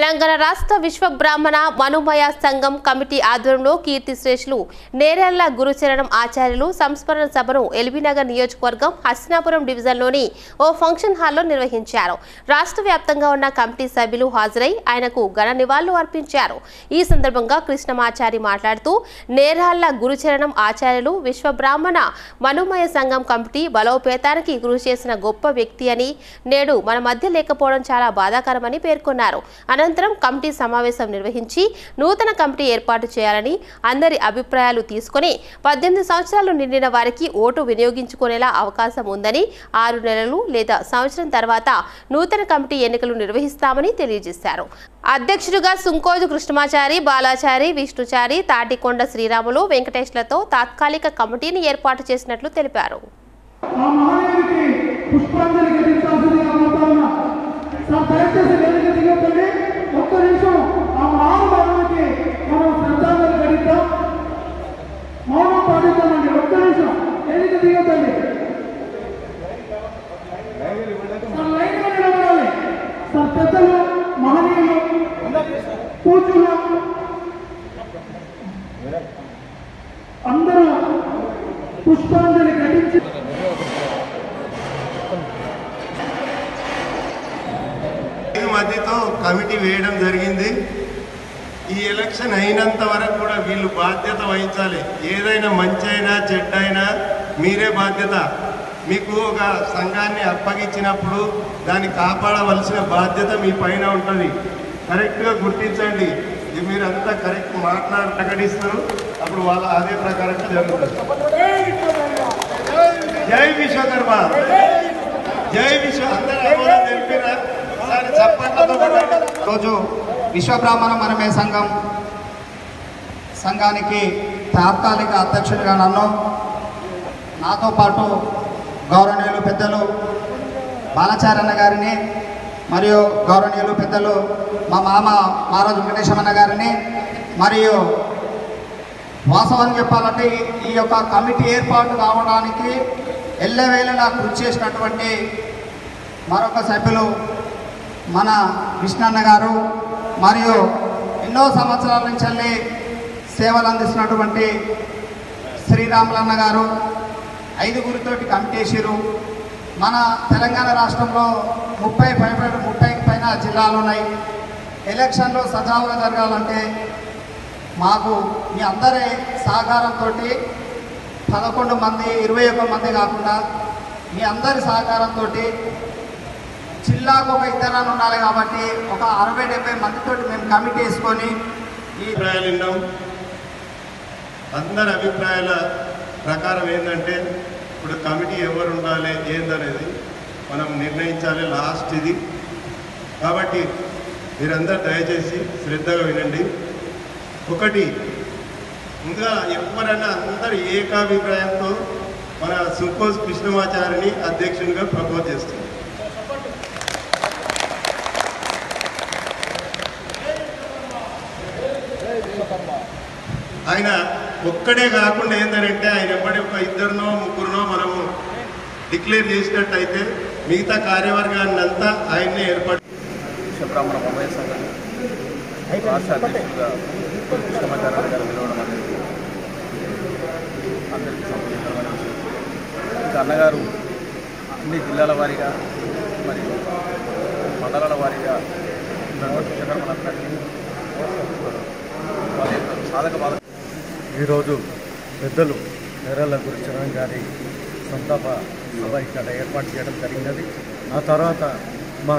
తెలంగాణ రాష్ట్ర విశ్వ బ్రాహ్మణ మనుమయ సంఘం కమిటీ ఆధ్వర్యంలో కీర్తి శ్రేష్ఠులు నేరెళ్ల గురుచరణం ఆచార్యులు సంస్మరణ సభను ఎల్బీనగర్ నియోజకవర్గం హస్నాపురం డివిజన్లోని ఓ ఫంక్షన్ హాల్లో నిర్వహించారు రాష్ట్ర వ్యాప్తంగా ఉన్న కమిటీ సభ్యులు హాజరై ఆయనకు ఘన నివాళులు అర్పించారు ఈ సందర్భంగా కృష్ణమాచారి మాట్లాడుతూ నేరాళ్ల గురుచరణం ఆచార్యులు విశ్వ బ్రాహ్మణ మనుమయ సంఘం కమిటీ బలోపేతానికి కృషి చేసిన గొప్ప వ్యక్తి అని నేడు మన మధ్య లేకపోవడం చాలా బాధాకరమని పేర్కొన్నారు అనంతరం కమిటీ సమావేశం నిర్వహించి నూతన కమిటీ ఏర్పాటు చేయాలని అందరి అభిప్రాయాలు తీసుకొని పద్దెనిమిది సంవత్సరాలు నిండిన వారికి ఓటు వినియోగించుకునేలా అవకాశం ఉందని ఆరు నెలలు లేదా సంవత్సరం తర్వాత నూతన కమిటీ ఎన్నికలు నిర్వహిస్తామని తెలియజేశారు అధ్యక్షుడిగా సుంకోజు కృష్ణమాచారి బాలాచారి విష్ణుచారి తాటికొండ శ్రీరాములు వెంకటేష్లతో తాత్కాలిక కమిటీని ఏర్పాటు చేసినట్లు తెలిపారు ఆ మహనీయుడికి పుష్పాంజలి ఘటించాల్సిందిగా కోరుతా ఉన్నా సార్ దయచేసి వేదిక దిగొద్దండి ఒక్క నిమిషం ఆ మహానుభావునికి మనం శ్రద్ధాంజలి ఘటిద్దాం మౌనం పాటిద్దామండి ఒక్క నిమిషం వేదిక దిగొద్దండి సార్ లైన్గా నిలబడాలి సార్ పెద్దలు మహనీయులు పూజలు అందరూ పుష్పాంజలి ఘటించి ఐదు మధ్యతో కమిటీ వేయడం జరిగింది ఈ ఎలక్షన్ అయినంత వరకు కూడా వీళ్ళు బాధ్యత వహించాలి ఏదైనా మంచి అయినా చెడ్డ అయినా మీరే బాధ్యత మీకు ఒక సంఘాన్ని అప్పగించినప్పుడు దాన్ని కాపాడవలసిన బాధ్యత మీ పైన ఉంటుంది కరెక్ట్గా గుర్తించండి ఇది మీరు అంతా కరెక్ట్ మాట్లాడి ప్రకటిస్తారు అప్పుడు వాళ్ళ అదే ప్రకారంగా జరుగుతుంది జై విశ్వకర్మ జై విశ్వ అందరూ ఆమోదం తెలిపిరా ఒకసారి చప్పట్లతో కొట్టండి. రోజు విశ్వబ్రాహ్మణ మనమే సంఘం సంఘానికి తాత్కాలిక అధ్యక్షుడిగా నన్ను నాతో పాటు గౌరవనీయులు పెద్దలు బాలచారన్న గారిని మరియు గౌరవనీయులు పెద్దలు మా మామ మారోజు వెంకటేశ్వరన్న గారిని మరియు వాస్తవాన్ని చెప్పాలంటే ఈ- ఈ యొక్క కమిటీ ఏర్పాటు కావడానికి ఎల్లవేళలా కృషి చేసినటువంటి మరొక సభ్యులు మన కృష్ణన్న గారు మరియు ఎన్నో సంవత్సరాల నుంచి వెళ్ళి సేవలు అందిస్తున్నటువంటి శ్రీరాములన్న గారు ఐదుగురితోటి కమిటీ వేసారు మన తెలంగాణ రాష్ట్రంలో ముప్పై పై ముప్పైకి పైన జిల్లాలు ఉన్నాయి ఎలక్షన్లు సజావుగా జరగాలంటే మాకు మీ అందరి సహకారంతో పదకొండు మంది ఇరవై ఒక్క మంది కాకుండా మీ అందరి సహకారంతో జిల్లాకు ఒక ఇద్దరు ఉండాలి కాబట్టి ఒక అరవై డెబ్బై మందితో మేము కమిటీ వేసుకొని ఈ అభిప్రాయాలు విన్నాం అందరి అభిప్రాయాల ప్రకారం ఏంటంటే ఇప్పుడు కమిటీ ఎవరు ఉండాలి ఏందనేది మనం నిర్ణయించాలి లాస్ట్ ఇది కాబట్టి మీరందరూ దయచేసి శ్రద్ధగా వినండి ఒకటి ముందుగా ఎవరైనా అందరు ఏకాభిప్రాయంతో మన సుకోజ్ కృష్ణమాచారిని అధ్యక్షునిగా ప్రపోజ్ చేస్తుంది ఆయన ఒక్కడే కాకుండా ఏంటంటే ఆయన ఎప్పటి ఒక ఇద్దరినో ముగ్గురునో మనము డిక్లేర్ చేసినట్టయితే మిగతా కార్యవర్గాన్ని అంతా ఆయన్నే ఏర్పాటు విశ్వబ్రాహ్మణ మమయ సంఘం రాష్ట్ర అధ్యక్షులుగా కృష్ణమాచార్య గారు నిలవడం అనేది అందరికీ సంబంధించిన విషయం ఇంకా అన్నగారు అన్ని జిల్లాల వారీగా మరియు మండలాల వారీగా ఉన్నటువంటి విశ్వకర్మలందరినీ వాళ్ళ యొక్క సాధక బాధ ఈరోజు పెద్దలు నేరళ్ళ గురుచరణ్ గారి సంతాప సభ ఇక్కడ ఏర్పాటు చేయడం జరిగినది ఆ తర్వాత మా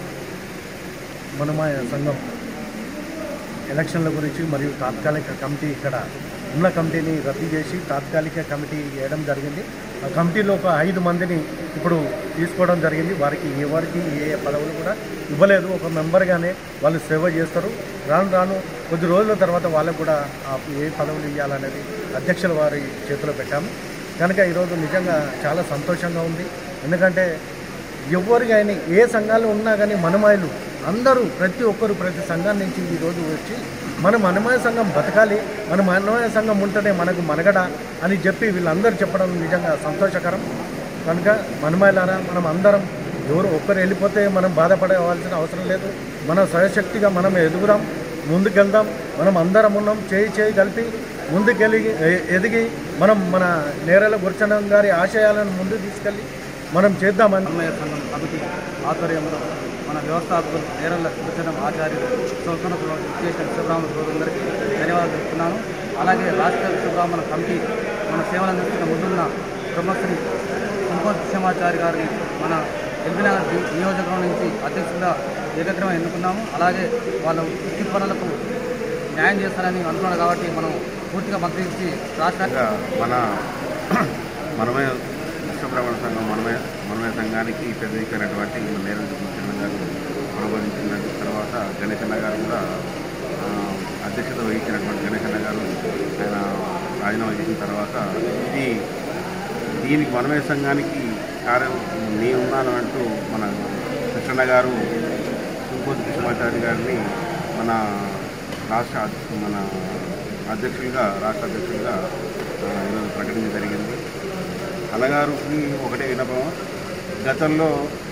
మనమాయ సంఘం ఎలక్షన్ల గురించి మరియు తాత్కాలిక కమిటీ ఇక్కడ ఉన్న కమిటీని రద్దు చేసి తాత్కాలిక కమిటీ వేయడం జరిగింది ఆ కమిటీలో ఒక ఐదు మందిని ఇప్పుడు తీసుకోవడం జరిగింది వారికి ఎవరికి ఏ ఏ పదవులు కూడా ఇవ్వలేదు ఒక మెంబర్గానే వాళ్ళు సేవ చేస్తారు రాను రాను కొద్ది రోజుల తర్వాత వాళ్ళకు కూడా ఆ ఏ పదవులు ఇవ్వాలనేది అధ్యక్షుల వారి చేతిలో పెట్టాము కనుక ఈరోజు నిజంగా చాలా సంతోషంగా ఉంది ఎందుకంటే ఎవరు కానీ ఏ సంఘాలు ఉన్నా కానీ మనమాయలు అందరూ ప్రతి ఒక్కరు ప్రతి సంఘం నుంచి ఈరోజు వచ్చి మన మనమాయ సంఘం బతకాలి మన మనమాయ సంఘం ఉంటేనే మనకు మనగడ అని చెప్పి వీళ్ళందరూ చెప్పడం నిజంగా సంతోషకరం కనుక మనమాయలారా మనం అందరం ఎవరు ఒక్కరు వెళ్ళిపోతే మనం బాధపడవలసిన అవసరం లేదు మన స్వయశక్తిగా మనం ఎదుగుదాం ముందుకెళ్దాం మనం అందరం ఉన్నాం చేయి చేయి కలిపి ముందుకెళ్ళి ఎ- ఎదిగి మనం మన నేరల గుర్చనం గారి ఆశయాలను ముందుకు తీసుకెళ్ళి మనం చేద్దామని అన్నమయ్య సంఘం కమిటీ ఆధ్వర్యంలో మన వ్యవస్థాపకులు నేరల్ల సుచనం ఆచార్యులు సంస్థను చేసిన విశ్వబ్రాహ్మణ సోదరులందరికీ ధన్యవాదాలు చెప్తున్నాను అలాగే రాష్ట్ర విశ్వబ్రాహ్మణ కమిటీ మన సేవలు అందిస్తున్న ముందున్న బ్రహ్మశ్రీ కుంకోల్ కృష్ణమాచారి గారిని మన ఎల్బీనగర్ ని- నియోజకవర్గం నుంచి అధ్యక్షుడిగా ఏకగ్రహం ఎన్నుకున్నాము అలాగే వాళ్ళ వృత్తి పనులకు న్యాయం చేస్తారని అనుకున్నాడు కాబట్టి మనం పూర్తిగా మద్దతు ఇచ్చి రాష్ట్ర ఇంకా మన మనమే విశ్వబ్రహ్మణ సంఘం మనమే మనమే సంఘానికి పెద్దయినటువంటి మన నేరల చిన్న గారు ప్రబోధించిన తర్వాత గణేశన్న గారు కూడా ఆ, అధ్యక్షత వహించినటువంటి గణేశన్న గారు ఆయన రాజీనామా చేసిన తర్వాత ఇది దీనికి మనమే సంఘానికి కార్యం నేనున్నాను అంటూ మన కృష్ణన్న గారు తుంకోతి కృష్ణమాచారి గారిని మన రాష్ట్ర అధ్య- మన అధ్యక్షులుగా రాష్ట్ర అధ్యక్షులుగా ఆ, ఈరోజు ప్రకటించడం జరిగింది అన్నగారికి ఒకటే వినపం గతంలో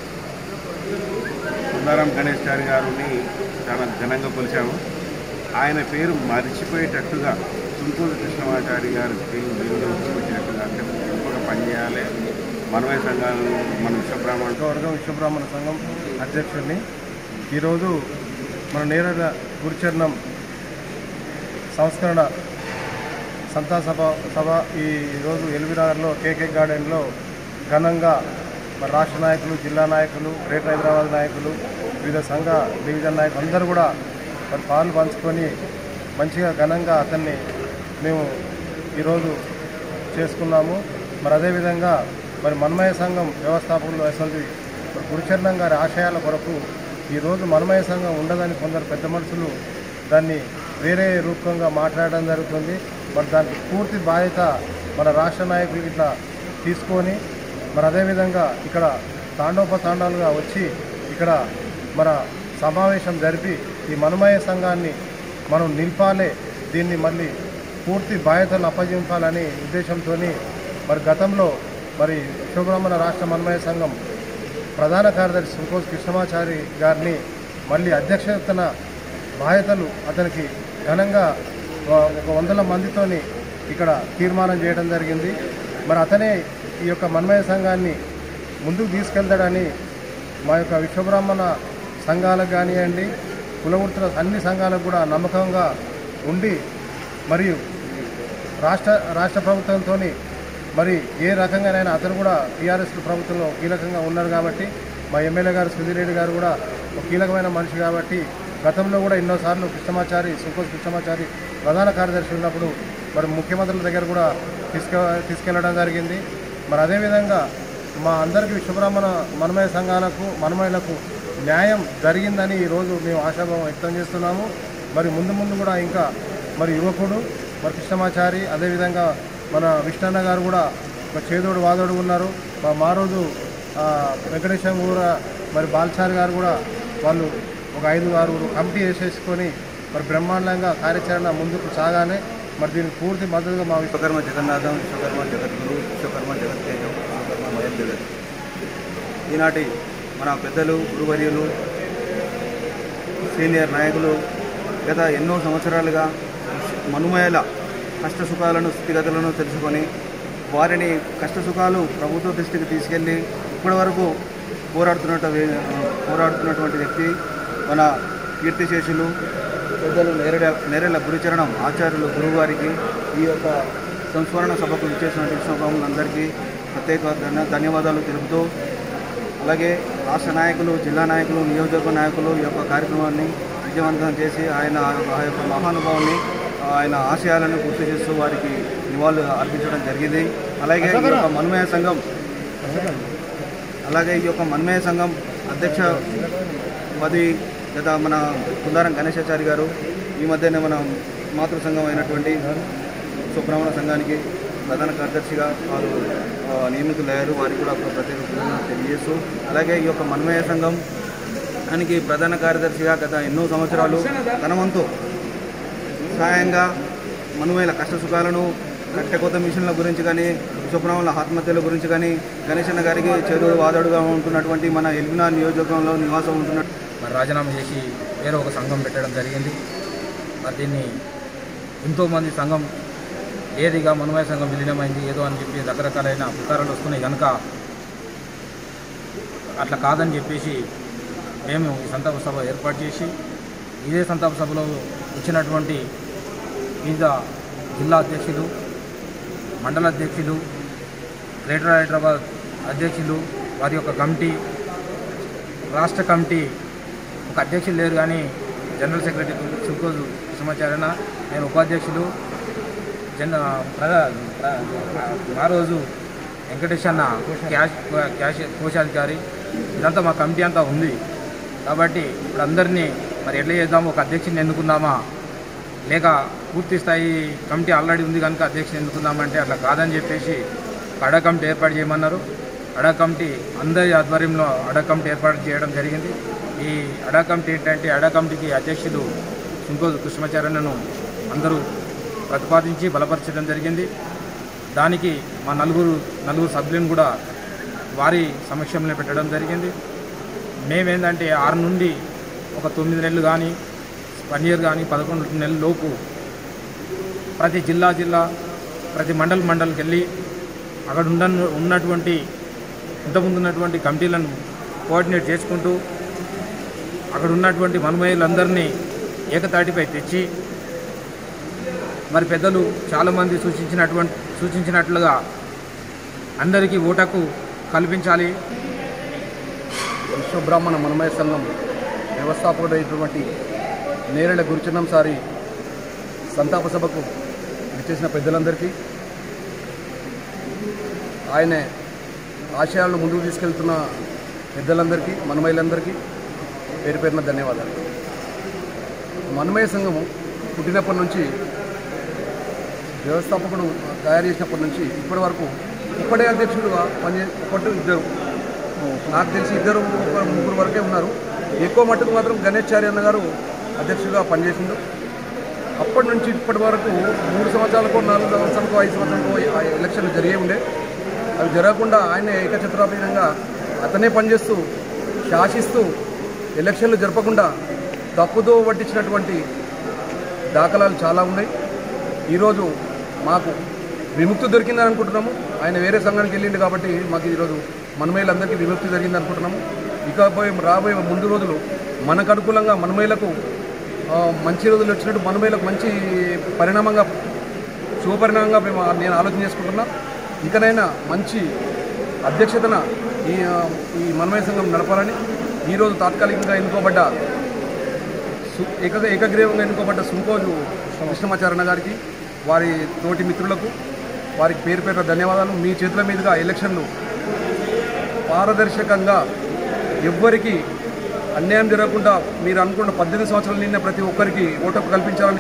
సుందరం గణేష్ చారి గారిని చాలా ఘనంగా కొలిచాము ఆయన పేరు మరిచిపోయేటట్టుగా తుంటూరు కృష్ణమాచారి గారి పేరు వీళ్ళు వచ్చినట్టుగా అంటే గొప్పగా పనిచేయాలి మనమే సంఘాలు మన విశ్వబ్రాహ్మణ వర్గం విశ్వబ్రాహ్మణ సంఘం అధ్యక్షుడిని ఈరోజు మన నేరల గురుచరణం సంస్కరణ సంతా సభ సభ ఈ రోజు ఎల్బీనగర్లో కేకే గార్డెన్లో ఘనంగా మరి రాష్ట్ర నాయకులు జిల్లా నాయకులు గ్రేటర్ హైదరాబాద్ నాయకులు వివిధ సంఘ డివిజన్ నాయకులు అందరూ కూడా మరి పాలు పంచుకొని మంచిగా ఘనంగా అతన్ని మేము ఈరోజు చేసుకున్నాము మరి అదేవిధంగా మరి మన్మయ సంఘం వ్యవస్థాపకులు అసలు మరి గురుచరణం గారి ఆశయాల కొరకు ఈరోజు మన్మయ సంఘం ఉండదని కొందరు పెద్ద మనుషులు దాన్ని వేరే రూపంగా మాట్లాడడం జరుగుతుంది మరి దానికి పూర్తి బాధ్యత మన రాష్ట్ర నాయకులు ఇట్లా తీసుకొని మరి అదేవిధంగా ఇక్కడ తాండోపతాండాలుగా వచ్చి ఇక్కడ మన సమావేశం జరిపి ఈ మనమయ సంఘాన్ని మనం నింపాలే దీన్ని మళ్ళీ పూర్తి బాధ్యతలు అప్పగింపాలని ఉద్దేశంతో మరి గతంలో మరి శివబ్రహ్మణ రాష్ట్ర మన్మయ సంఘం ప్రధాన కార్యదర్శి సుంకోజ్ కృష్ణమాచారి గారిని మళ్ళీ అధ్యక్షతన బాధ్యతలు అతనికి ఘనంగా ఒక- ఒక వందల మందితోని ఇక్కడ తీర్మానం చేయడం జరిగింది మరి అతనే ఈ యొక్క మన్మయ సంఘాన్ని ముందుకు తీసుకెళ్తాడని మా యొక్క విశ్వబ్రాహ్మణ సంఘాలకు కానివ్వండి కులవృత్తుల అన్ని సంఘాలకు కూడా నమ్మకంగా ఉండి మరియు రాష్ట్ర రాష్ట్ర ప్రభుత్వంతో మరి ఏ రకంగానైనా అతను కూడా టీఆర్ఎస్ ప్రభుత్వంలో కీలకంగా ఉన్నారు కాబట్టి మా ఎమ్మెల్యే గారు సుధీరెడ్డి గారు కూడా ఒక కీలకమైన మనిషి కాబట్టి గతంలో కూడా ఎన్నోసార్లు కృష్ణమాచారి సుంకోజ్ కృష్ణమాచారి ప్రధాన కార్యదర్శి ఉన్నప్పుడు మరి ముఖ్యమంత్రుల దగ్గర కూడా తీసుకె తీసుకెళ్లడం జరిగింది మరి అదేవిధంగా మా అందరికీ విశ్వబ్రాహ్మణ మనమయ సంఘాలకు మనమయులకు న్యాయం జరిగిందని ఈరోజు మేము ఆశాభావం వ్యక్తం చేస్తున్నాము మరి ముందు ముందు కూడా ఇంకా మరి యువకుడు మరి కృష్ణమాచారి అదేవిధంగా మన విష్ణన్న గారు కూడా ఒక చేదోడు వాదోడు ఉన్నారు మా మారోజు ఆ, వెంకటేశం కూడా మరి బాల్చారి గారు కూడా వాళ్ళు ఒక ఐదు ఆరుగురు కమిటీ వేసేసుకొని మరి బ్రహ్మాండంగా కార్యాచరణ ముందుకు సాగానే మరి దీనికి పూర్తి మద్దతుగా మా విశ్వ విశ్వకర్మ జగన్నాథం విశ్వకర్మ జగద్గురు విశ్వకర్మ జగత్తేజం విశ్వకర్మ మయం జగత్ ఈనాటి మన పెద్దలు గురువర్యులు సీనియర్ నాయకులు గత ఎన్నో సంవత్సరాలుగా మనుమయల కష్ట సుఖాలను స్థితిగతులను తెలుసుకొని వారిని కష్ట సుఖాలు ప్రభుత్వ దృష్టికి తీసుకెళ్ళి ఇప్పటి వరకు పోరాడుతున్నట్టు పోరాడుతున్నటువంటి వ్యక్తి మన కీర్తిశేషులు పెద్దలు నేరెడ నేరెళ్ళ గురుచరణం ఆచార్యులు గురువుగారికి ఈ యొక్క సంస్మరణ సభకు విచ్చేసిన విశ్వబ్రహ్మణులందరికీ ప్రత్యేక ధన్య- ధన్యవాదాలు తెలుపుతూ అలాగే రాష్ట్ర నాయకులు జిల్లా నాయకులు నియోజకవర్గ నాయకులు ఈ యొక్క కార్యక్రమాన్ని విజయవంతం చేసి ఆయన ఆ యొక్క మహానుభావుని ఆయన ఆశయాలను గుర్తు చేస్తూ వారికి నివాళులు అర్పించడం జరిగింది అలాగే ఈ యొక్క మన్మయ సంఘం అలాగే ఈ యొక్క మన్మయ సంఘం అధ్యక్ష పదవి గత మన కుందారం గణేశాచారి గారు ఈ మధ్యనే మన మాతృ సంఘం అయినటువంటి సుబ్రహ్మణ్య సంఘానికి ప్రధాన కార్యదర్శిగా వారు ఆ, నియమితులయ్యారు వారికి కూడా ఒక ప్రత్యేక కృతజ్ఞతలు తెలియజేస్తూ అలాగే ఈ యొక్క మన్మయ సంఘం దానికి ప్రధాన కార్యదర్శిగా గత ఎన్నో సంవత్సరాలు తన వంతు సహాయంగా మనుమేల కష్ట సుఖాలను కట్టె కొత్త మిషన్ల గురించి కానీ విశ్వబ్రాహ్మణుల ఆత్మహత్యల గురించి కానీ గణేశన్న గారికి చేదు వాదడుగా ఉంటున్నటువంటి మన ఎల్బినా నియోజకవర్గంలో నివాసం ఉంటున్న మరి రాజీనామా చేసి వేరే ఒక సంఘం పెట్టడం జరిగింది మరి దీన్ని ఎంతోమంది సంఘం ఏదిగా మనమయ సంఘం విలీనమైంది ఏదో అని చెప్పి రకరకాలైన పుకారాలు వస్తున్నాయి కనుక అట్లా కాదని చెప్పేసి మేము ఈ సంతాప సభ ఏర్పాటు చేసి ఇదే సంతాప సభలో వచ్చినటువంటి వివిధ జిల్లా అధ్యక్షులు మండల అధ్యక్షులు గ్రేటర్ హైదరాబాద్ అధ్యక్షులు వారి యొక్క కమిటీ రాష్ట్ర కమిటీ ఒక అధ్యక్షులు లేరు కానీ జనరల్ సెక్రటరీ సుల్కోజు కృష్ణమాచార్యన నేను ఉపాధ్యక్షులు జన ప్రధా ప్ర- ఆ రోజు వెంకటేష్ అన్న క్యాష్ క్యాష్ కోశాధికారి ఇదంతా మా కమిటీ అంతా ఉంది కాబట్టి ఇప్పుడు అందరినీ మరి ఎట్లా చేద్దాము ఒక అధ్యక్షుని ఎన్నుకుందామా లేక పూర్తి స్థాయి కమిటీ ఆల్రెడీ ఉంది కనుక అధ్యక్షుని ఎన్నుకుందామంటే అట్లా కాదని చెప్పేసి ఒక అడ కమిటీ ఏర్పాటు చేయమన్నారు అడ కమిటీ అందరి ఆధ్వర్యంలో అడ కమిటీ ఏర్పాటు చేయడం జరిగింది ఈ అడ కమిటీ ఏంటంటే అడ కమిటీకి అధ్యక్షులు సుంకోజు కృష్ణమాచార్యను అందరూ ప్రతిపాదించి బలపరచడం జరిగింది దానికి మా నలుగురు నలుగురు సభ్యులను కూడా వారి సమక్షంలో పెట్టడం జరిగింది మేమేందంటే ఆరు నుండి ఒక తొమ్మిది నెలలు కానీ వన్ ఇయర్ కానీ పదకొండు నెలల లోపు ప్రతి జిల్లా జిల్లా ప్రతి మండల్ మండల్కి వెళ్ళి అక్కడ ఉన్న ఉన్నటువంటి ఇంతకుముందు ఉన్నటువంటి కమిటీలను కోఆర్డినేట్ చేసుకుంటూ అక్కడ ఉన్నటువంటి మనుమయులందరినీ ఏకతాటిపై తెచ్చి మరి పెద్దలు చాలామంది సూచించినటువంటి సూచించినట్లుగా అందరికీ ఓటకు కల్పించాలి విశ్వబ్రాహ్మణ మనమయ సంఘం వ్యవస్థాపకుడైనటువంటి నేరెళ్ళ గురుచందం సారి సంతాప సభకు విచ్చేసిన పెద్దలందరికీ ఆయన ఆశయాలను ముందుకు తీసుకెళ్తున్న పెద్దలందరికీ మనమయ్యలందరికీ పేరు పేరున ధన్యవాదాలు మనమయ సంఘము పుట్టినప్పటి నుంచి వ్యవస్థాపకుడు తయారు చేసినప్పటి నుంచి ఇప్పటి వరకు ఇప్పటి అధ్యక్షుడుగా పని ఒకటి ఇద్దరు నాకు తెలిసి ఇద్దరు ఒక ముగ్గురు వరకే ఉన్నారు ఎక్కువ మట్టుకు మాత్రం గణేష్ చారి అన్న గారు అధ్యక్షుడిగా పనిచేసిండు అప్పటి నుంచి ఇప్పటి వరకు మూడు సంవత్సరాలకు నాలుగు సంవత్సరాలకు ఐదు సంవత్సరాలకు ఆ ఎలక్షన్లు జరిగే ఉండే అవి జరగకుండా ఆయన ఏకఛత్రాధీనంగా అతనే పనిచేస్తూ శాసిస్తూ ఎలక్షన్లు జరపకుండా తప్పుదో పట్టించినటువంటి దాఖలాలు చాలా ఉన్నాయి ఈరోజు మాకు విముక్తి దొరికిందని అనుకుంటున్నాము ఆయన వేరే సంఘానికి వెళ్ళిండు కాబట్టి మాకు ఈరోజు మనమేలందరికీ విముక్తి జరిగింది అనుకుంటున్నాము ఇకపోయే రాబోయే ముందు రోజులు మనకు అనుకూలంగా మనమేలకు ఆ, మంచి రోజులు వచ్చినట్టు మనమేలకు మంచి పరిణామంగా శుభపరిణామంగా మేము నేను ఆలోచన చేసుకుంటున్నా ఇకనైనా మంచి అధ్యక్షతన ఈ ఆ, ఈ మనమయ సంఘం నడపాలని ఈరోజు తాత్కాలికంగా ఎన్నుకోబడ్డ సు- ఏక ఏకగ్రీవంగా ఎన్నుకోబడ్డ సుంకోజు కృష్ణమాచారణ గారికి వారి తోటి మిత్రులకు వారికి పేరు పేరున ధన్యవాదాలు మీ చేతుల మీదుగా ఎలక్షన్లు పారదర్శకంగా ఎవ్వరికి అన్యాయం జరగకుండా మీరు అనుకున్న పద్దెనిమిది సంవత్సరాలు నిన్న ప్రతి ఒక్కరికి ఓటకు కల్పించాలని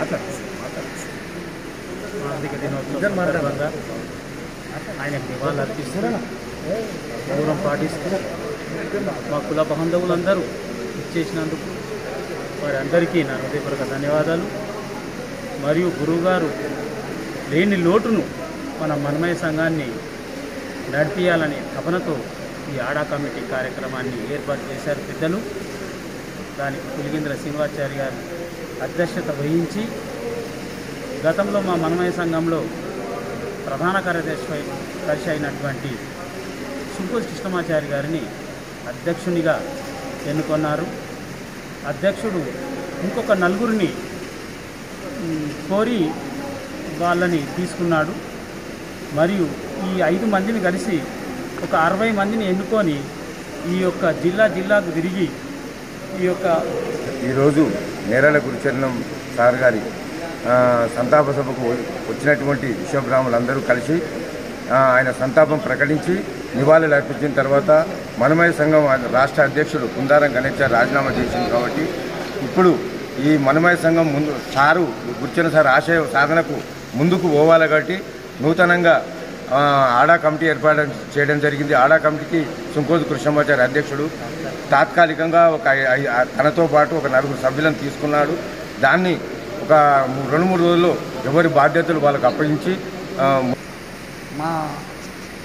ఆర్థిక దినోత్సవం సందర్భంగా ఆయనకు నివాళులు అర్పిస్తూ దూరం పాటిస్తూ మా కుల బాంధవులందరూ ఇచ్చేసినందుకు వారి అందరికీ నా హృదయపూర్వక ధన్యవాదాలు మరియు గురువుగారు లేని లోటును మన మనమయ సంఘాన్ని నడిపించాలనే తపనతో ఈ ఆడా కమిటీ కార్యక్రమాన్ని ఏర్పాటు చేశారు పెద్దలు దానికి పులిగింద్ర శ్రీనివాచారి గారు అధ్యక్షత వహించి గతంలో మా మనమయ సంఘంలో ప్రధాన కార్యదర్శి దర్శి అయినటువంటి సుంకోజ్ కృష్ణమాచారి గారిని అధ్యక్షునిగా ఎన్నుకున్నారు అధ్యక్షుడు ఇంకొక నలుగురిని మ్, కోరి వాళ్ళని తీసుకున్నాడు మరియు ఈ ఐదు మందిని కలిసి ఒక అరవై మందిని ఎన్నుకొని ఈ యొక్క జిల్లా జిల్లాకు తిరిగి ఈ యొక్క ఈరోజు నేరాల గురుచరణం సార్ గారి ఆ, సంతాప సభకు వచ్చినటువంటి విశ్వబ్రాహ్మణులందరూ కలిసి ఆ, ఆయన సంతాపం ప్రకటించి నివాళులు అర్పించిన తర్వాత మనమయ సంఘం రాష్ట్ర అధ్యక్షుడు కుందారం గణేష్ గారు రాజీనామా చేసింది కాబట్టి ఇప్పుడు ఈ మనమయ సంఘం ముందు సారు గుర్చిన సార్ ఆశయ సాధనకు ముందుకు పోవాలి కాబట్టి నూతనంగా ఆ, ఆడా కమిటీ ఏర్పాటు చేయడం జరిగింది ఆడా కమిటీకి సుంకోజు కృష్ణమాచారి అధ్యక్షుడు తాత్కాలికంగా ఒక ఐ- ఐ- ఆ తనతో పాటు ఒక నలుగురు సభ్యులను తీసుకున్నాడు దాన్ని ఒక ము- రెండు మూడు రోజుల్లో ఎవరి బాధ్యతలు వాళ్ళకు అప్పగించి ఆ, మా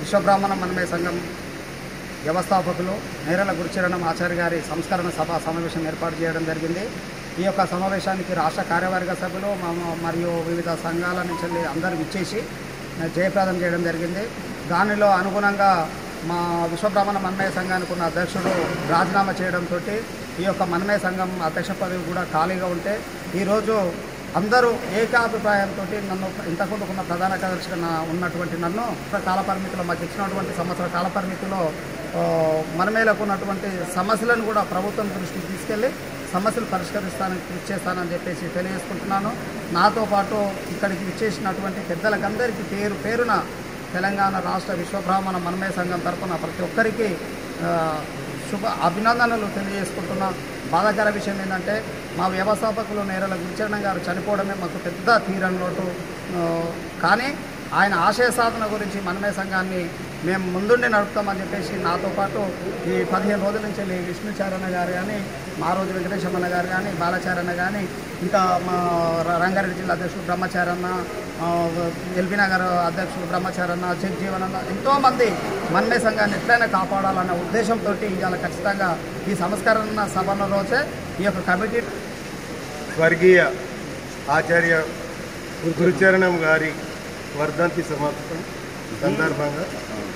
విశ్వబ్రాహ్మణ మనమే సంఘం వ్యవస్థాపకులు నేరల గురుచరణం ఆచార్య గారి సంస్కరణ సభ సమావేశం ఏర్పాటు చేయడం జరిగింది ఈ యొక్క సమావేశానికి రాష్ట్ర కార్యవర్గ సభ్యులు మ- మరియు వివిధ సంఘాల నుంచి వెళ్ళి అందరూ ఇచ్చేసి జయప్రదం చేయడం జరిగింది దానిలో అనుగుణంగా మా విశ్వబ్రాహ్మణ మన్మయ సంఘానికి ఉన్న అధ్యక్షుడు రాజీనామా చేయడంతో ఈ యొక్క మన్మయ సంఘం అధ్యక్ష పదవి కూడా ఖాళీగా ఉంటే ఈరోజు అందరూ ఏకాభిప్రాయంతో నన్ను ఇంతకుముందు ఉన్న ప్రధాన కార్యదర్శిగా నా- ఉన్నటువంటి నన్ను కాల పరిమితిలో మాకు ఇచ్చినటువంటి సంవత్సర కాల పరిమితిలో ఆ, మనమేలకు ఉన్నటువంటి సమస్యలను కూడా ప్రభుత్వం దృష్టికి తీసుకెళ్ళి సమస్యలు పరిష్కరిస్తానని కృషి చేస్తానని చెప్పేసి తెలియజేసుకుంటున్నాను నాతో పాటు ఇక్కడికి విచ్చేసినటువంటి పెద్దలకందరికీ పేరు పేరున తెలంగాణ రాష్ట్ర విశ్వబ్రాహ్మణ మనమే సంఘం తరపున ప్రతి ఒక్కరికి ఆ, శుభ అభినందనలు తెలియజేసుకుంటున్నా బాధాకర విషయం ఏంటంటే మా వ్యవస్థాపకులు నేరల గురుచరణం గారు చనిపోవడమే మాకు పెద్ద తీరని లోటు ఆ, కానీ ఆయన ఆశయ సాధన గురించి మనమే సంఘాన్ని మేము ముందుండి నడుపుతామని చెప్పేసి నాతో పాటు ఈ పదిహేను రోజుల నుంచి వెళ్ళి విష్ణుచారణ గారు కానీ మా రోజు వెంకటేశమన్న గారు కానీ బాలచారణ కానీ ఇంకా మా ర- రంగారెడ్డి జిల్లా అధ్యక్షుడు బ్రహ్మచారన్న ఆ, ఎల్బీ నగర్ అధ్యక్షుడు బ్రహ్మచారన్న జగ్జీవనన్న ఎంతోమంది మన్మే సంఘాన్ని ఎట్లయినా కాపాడాలన్న ఉద్దేశంతో ఇవాళ ఖచ్చితంగా ఈ సంస్కరణ సభల రోజే ఈ యొక్క కమిటీ స్వర్గీయ ఆచార్య గురుచరణం గారి వర్ధంతి సమాప్తం సందర్భంగా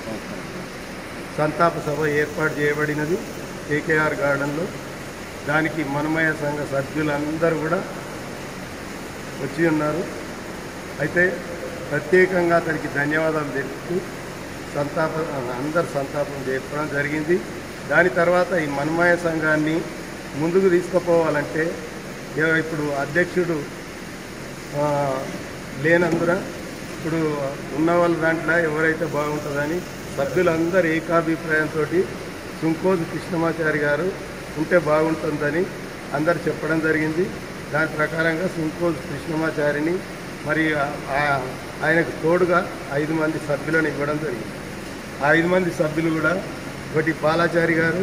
సంతాప సభ ఏర్పాటు చేయబడినది కేకేఆర్ గార్డెన్లో దానికి మనమయ సంఘ సభ్యులందరూ కూడా వచ్చి ఉన్నారు అయితే ప్రత్యేకంగా అతనికి ధన్యవాదాలు తెలుపుతూ సంతాప అందరు సంతాపం చెప్పడం జరిగింది దాని తర్వాత ఈ మనమయ సంఘాన్ని ముందుకు తీసుకుపోవాలంటే ఏ- ఇప్పుడు అధ్యక్షుడు ఆ, లేనందున ఇప్పుడు ఉన్న వాళ్ళ దాంట్లో ఎవరైతే బాగుంటుందని సభ్యులందరూ ఏకాభిప్రాయంతో సుంకోజు కృష్ణమాచారి గారు ఉంటే బాగుంటుందని అందరు చెప్పడం జరిగింది దాని ప్రకారంగా సుంకోజు కృష్ణమాచారిని మరి ఆ- ఆ- ఆయనకు తోడుగా ఐదు మంది సభ్యులను ఇవ్వడం జరిగింది ఆ ఐదు మంది సభ్యులు కూడా ఒకటి బాలాచారి గారు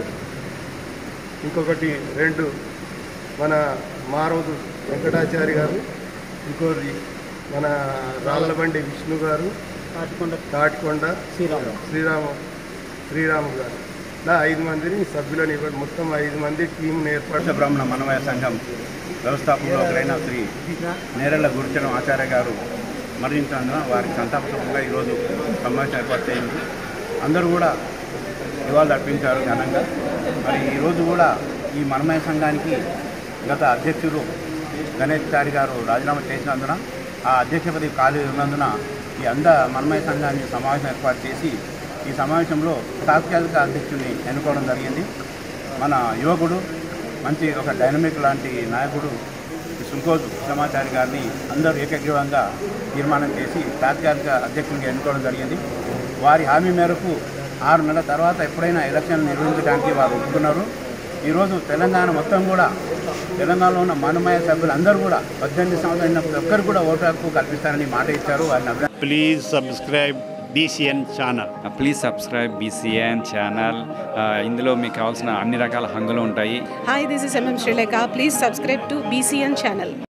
ఇంకొకటి రెండు మన మారోజు వెంకటాచారి గారు ఇంకోటి మన రాళ్ళబండి విష్ణు గారు తాటికొండ తాటికొండ శ్రీరామ శ్రీరామ శ్రీరాము గారు ఇలా ఐదు మందిని సభ్యులను ఇవ్వడం మొత్తం ఐదు మంది టీంను ఏర్పాటు బ్రాహ్మణ మనమయ సంఘం వ్యవస్థాపకులు ఒకరైన శ్రీ నేరెళ్ల గురుచరం ఆచార్య గారు మరణించినందున వారికి సంతాపకంగా ఈరోజు సమావేశం ఏర్పాటు చేయింది అందరూ కూడా నివాళులు అర్పించారు ఘనంగా మరి ఈరోజు కూడా ఈ మనమయ సంఘానికి గత అధ్యక్షుడు గణేష్ చారి గారు రాజీనామా చేసినందున ఆ అధ్యక్ష పదవి ఖాళీ ఉన్నందున ఈ అంద మనమయ సంఘాన్ని సమావేశం ఏర్పాటు చేసి ఈ సమావేశంలో తాత్కాలిక అధ్యక్షుడిని ఎన్నుకోవడం జరిగింది మన యువకుడు మంచి ఒక డైనమిక్ లాంటి నాయకుడు ఈ సుంకోజు సమాచారి గారిని అందరూ ఏకగ్రీవంగా తీర్మానం చేసి తాత్కాలిక అధ్యక్షుడిగా ఎన్నుకోవడం జరిగింది వారి హామీ మేరకు ఆరు నెలల తర్వాత ఎప్పుడైనా ఎలక్షన్ నిర్వహించడానికి వారు ఒప్పుకున్నారు ఈరోజు తెలంగాణ మొత్తం కూడా తెలంగాణలో ఉన్న మనమయ సభ్యులందరూ కూడా పద్దెనిమిది సంవత్సరాలు అయిన ప్రతి ఒక్కరు కూడా ఓటు హక్కు కల్పిస్తారని మాట ఇచ్చారు వారిని అభినందిస్తున్నాను. Please subscribe BCN channel please subscribe BCN channel ఇందులో మీకు కావాల్సిన అన్ని రకాల హంగులు ఉంటాయి Hi, this is MM Sri Lanka. Please subscribe to BCN channel.